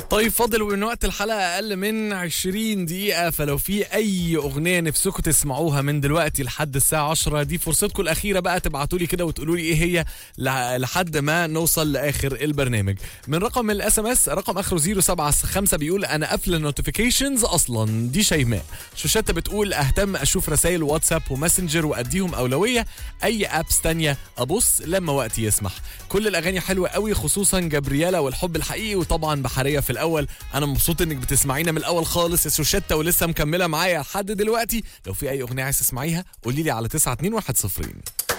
طيب فاضل ومن وقت الحلقة أقل من 20 دقيقة فلو في أي أغنية نفسكم تسمعوها من دلوقتي لحد الساعة 10 دي فرصتكم الأخيرة بقى تبعتوا لي كده وتقولوا لي إيه هي لح- لحد ما نوصل لآخر البرنامج من رقم الاس ام اس رقم آخره 075 بيقول أنا قافل النوتيفيكيشنز أصلا دي شيماء شوشتة بتقول أهتم أشوف رسائل واتساب وماسنجر وأديهم أولوية أي أبس تانية أبص لما وقتي يسمح كل الأغاني حلوة قوي خصوصا جبريالا والحب الحقيقي وطبعا بحرية في الأول أنا مبسوط إنك بتسمعينا من الأول خالص يا سوشتة ولسه مكملة معايا لحد دلوقتي لو في أي أغنية عايز تسمعيها قولي لي على 921 صفرين